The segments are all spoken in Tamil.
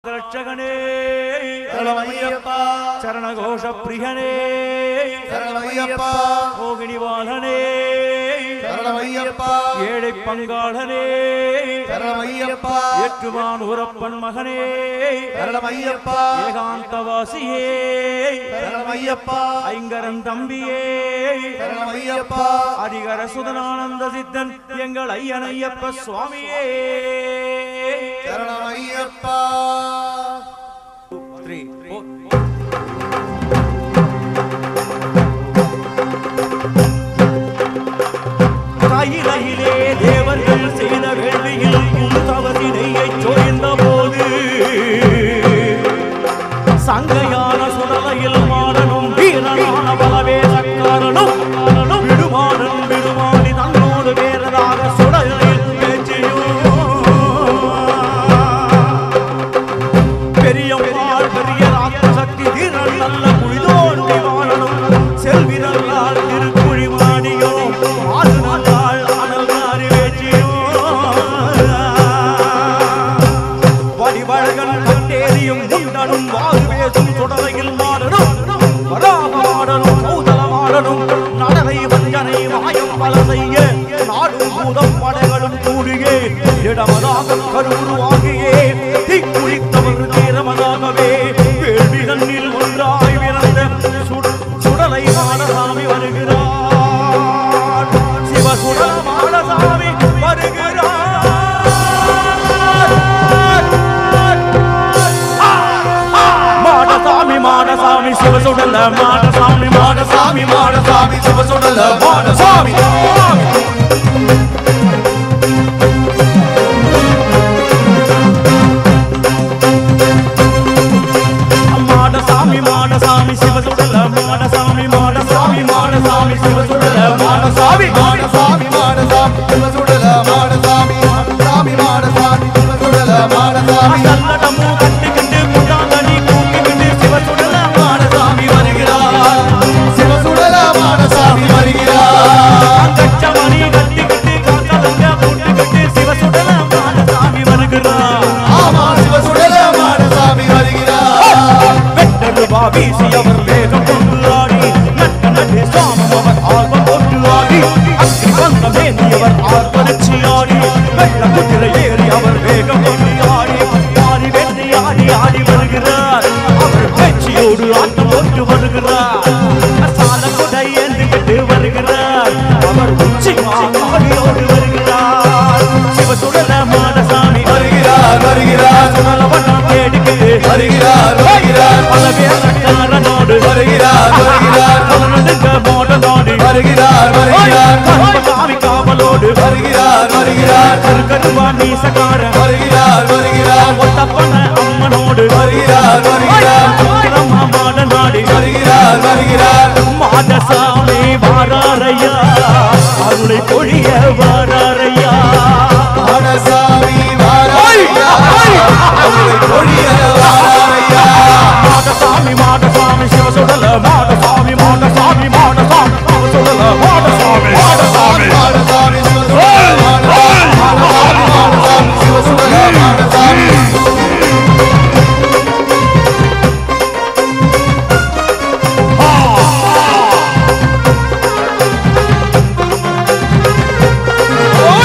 ரட்சகனே சரணமையப்பா சரணகோஷ பிரியனே சரணமையப்பா மோகினிவாலனே சரணமையப்பா ஏழை பங்காளனே சரணமையப்பா ஏற்றுவான் உரப்பன் மகனே சரணமையப்பா ஏகாந்தவாசியே சரணமையப்பா ஐங்கரன் தம்பியே சரணமையப்பா அதிகர சுதனானந்த சித்தன் எங்கள் ஐயன் ஐயப்ப சுவாமியே சரணமையப்பா த்ரீ ஃபோர் கையிலே தேவர்கள் செய்த வேள்வியில் தவசினையை சொரிந்த போது சங்கையான சுடலையில் மாடனும் வீரனான பலவேசக்காரனும் விடுமாடன் விடுமாடி தன்னோடு வேறதாக சுடலையில் பேச்சியும் பெரியம்மாள் பெரிய சக்தி தீரன் நல்ல குழிதோண்டி வாழணும் செல்விரல்லால் திருக்குழி மாடியோ ஆறு நாள் அனல் மாறி வேச்சியோ வடிவழகன் கண்டேரியும் முண்டனும் வாறு பேசும் தொடரையில் மாடனும் வராக மாடனும் கௌதல மாடனும் நடனை வஞ்சனை மாயம் பல செய்ய நாடும் பூதம் படைகளும் கூடியே இடமதாக கருவுருவாகியே தீக்குளித்தவர் தீரமதாகவே வேள்வி கண்ணில் ஒன்றாய் பிறந்த சுட- சுடலை மாடசாமி வருகிறார் சிவ சுடல மாடசாமி வருகிறார் மாடசாமி மாடசாமி சிவசுடல மாடசாமி மாடசாமி மாடசாமி சிவசுடல மாடசாமி மாடசாமி மாடசாமி சிவசுடல மாடசாமி மாடசாமி மாடசாமி சிவசுடல மாடசாமி மாடசாமி மாடசாமி சிவசுடல மாடசாமி மாடசாமி மாடசாமி சிவசுடல மாடசாமி சல்லடமு கட்டுக்கிட்டு முட்டாங்கனி கூட்டிக்கிட்டு சிவசுடல மாடசாமி வருகிறார் சிவசுடல மாடசாமி வருகிறார் கச்சமணி கட்டிக்கிட்டு காக்கலங்க கூட்டுக்கிட்டு சிவசுடல மாடசாமி வருகிறார் ஆமா சிவசுடல மாடசாமி வருகிறார் வெட்டரு வீசி அவர் வேகம் கொண்டு ஆடி நட்ட நட்டே சாமம் அவர் ஆர்வம் கொண்டு ஆடி அக்கி வந்த வேந்தியவர் ஆர்ப்பரிச்சு ஆடி வெள்ள குதிரை ஏறி அவர் வேகம் கொண்டு ஆடி ஆடி வெற்றி ஆடி ஆடி வருகிறார் அவர் பேச்சியோடு ஆட்டம் போட்டு வருகிறார் சால கொடை ஏந்திக்கிட்டு வருகிறார் அவர் உச்சி மாடியோடு வருகிறார் சிவசுடல மாடசாமி வருகிறார் வருகிறார் சுடல வண்ணம் தேடிக்கிட்டு வருகிறார் வருகிறார் பல வேலைக்காரனோடு வருகிறார் வருகிறார் அவனுங்க மோடனோடு வருகிறார் வருகிறார் கருப்பசாமி காவலோடு வருகிறார் வருகிறார் கருக்கருவா மீசக்காரன் வருகிறார் வருகிறார் ஒத்தப்பன அம்மனோடு வருகிறார் வருகிறார் விக்ரமா மாடனாடி வருகிறார் வருகிறார் மாடசாமி வாராரையா அருளை பொழிய வாராரையா மாடசாமி வாராரையா அவளை கொடிய வாராரையா மாடசாமி மாடசாமி சிவசுடல மாடசாமி மாடசாமி மாடசாமி சிவசுடல மாடசாமி மாடசாமி மாடசாமி சிவசுடல மாடசாமி மாடசாமி மாடசாமி சிவசுடல மாடசாமி ஓ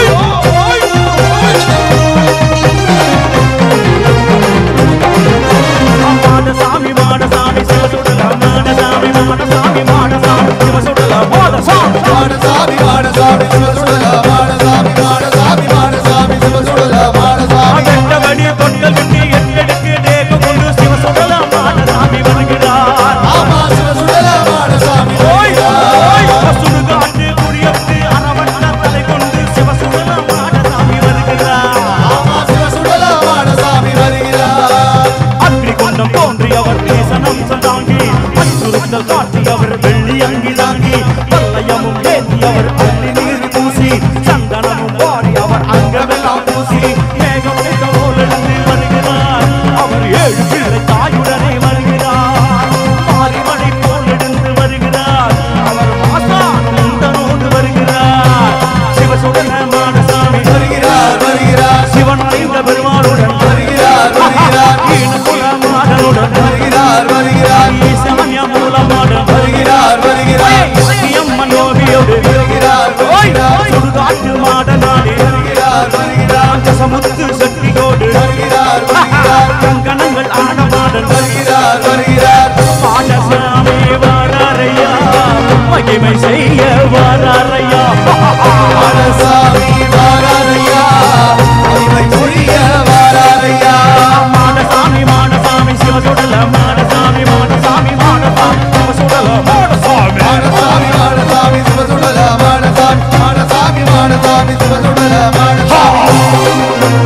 சிவசுடல மாடசாமி மாடசாமி மாடசாமி சிவசுடல மாடசாமி மாடசாமி மாடசாமி சிவசுடல மாடசாமி மாடசாமி மாடசாமி சிவசுடல மாடசாமி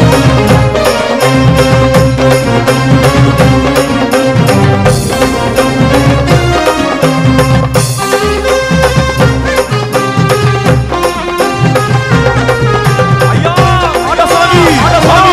ஐயா மாடசாமி மாடசாமி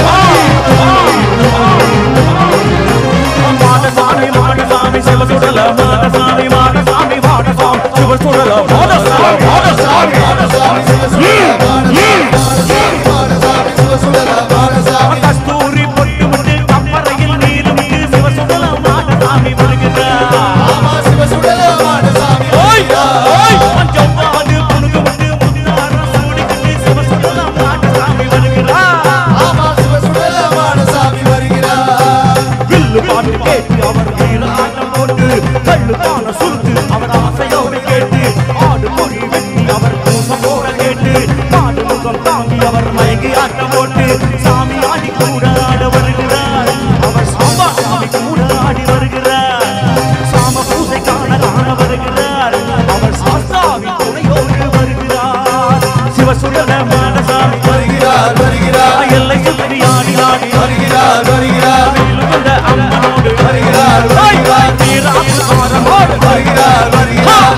மாடசாமி மாடசாமி சிவசுடல மாடசாமி மாடசாமி மாடசாமி சிவசுடல மாடசாமி மாடசாமி மாடசாமி சிவசுடல மாடசாமி மாடசாமி சிவசுடல மாடசாமி கஸ்தூரி பொட்டு விட்டு கப்பறையில் நீர் விட்டு சிவசுடல மாடசாமி வருகிறார் ஆமா சிவசுடல மாடசாமி ஓய் ஓய் பஞ்சம் பாது புனுகு விட்டு முத்தார சூடிக்கிட்டு சிவசுடல மாடசாமி வருகிறார் ஆமா சிவசுடல மாடசாமி வருகிறார் வில்லு பாட்டு கேட்டு அவர் வீர ஆட்டம் போட்டு கல்லு பான சுருத்து அவர் ஆசையோடு கேட்டு ஆடு மொழி வெட்டி அவர் பூசம் போட கேட்டு காடு முகம் தாங்கி அவர் மயங்கி ஆட்டம் போட்டு சாமி ஆடி கூட ஆட வருகிறார் அவர் சாம்பா சாமி கூட ஆடி வருகிறார் சாம பூசை காண காண வருகிறார் அவர் சாஸ்தாவி துணையோடு வருகிறார் சிவசுடன மானசாமி வருகிறார் வருகிறார் எல்லை சுற்றி ஆடி ஆடி வருகிறார் வருகிறார் கொண்ட அம்மனோடு வருகிறார் வருகிறார் வீராசுகாரமோடு வருகிறார் வருகிறார்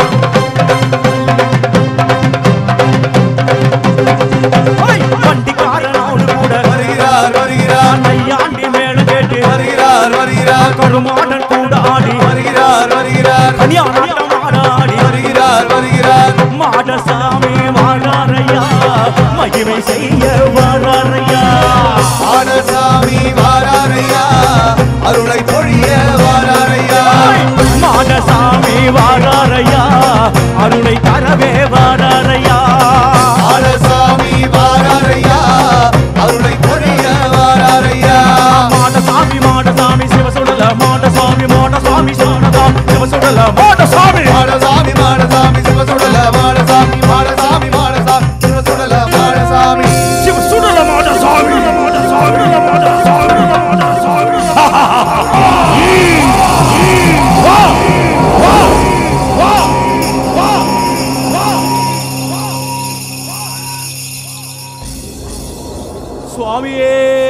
வண்டிக்காரனோடு கூட வருகிறார் வருகிறார் நையாண்டி மேல கேட்டு வருகிறார் வருகிறார் கருமாடன் கூட ஆடி வருகிறார் வருகிறார் கல்யாணம் ஆடாடி வருகிறார் வருகிறார் மாடசாமி வாழாரையா மகிமை செய்ய வாழாரையா மாடசாமி வாராரையா அருளை பொழிய வாராரையா மாடசாமி வாழாரையா அருளை தரவே வாழாரையா மாடசாமி வாராரையா அருளை பொழிய வாராரையா மாடசாமி மாடசாமி சிவசுடல மாடசாமி மாடசாமி சோனதாம் சிவசுடல மாடசாமி மாடசாமி மாடசாமி சிவசுடல மாடசாமி மாடசாமி மாடசாமி சிவசுடல மாடசாமி சிவசுடல மாடசாமி மாடசாமி மாடசாமி மாடசாமி சுவாமியே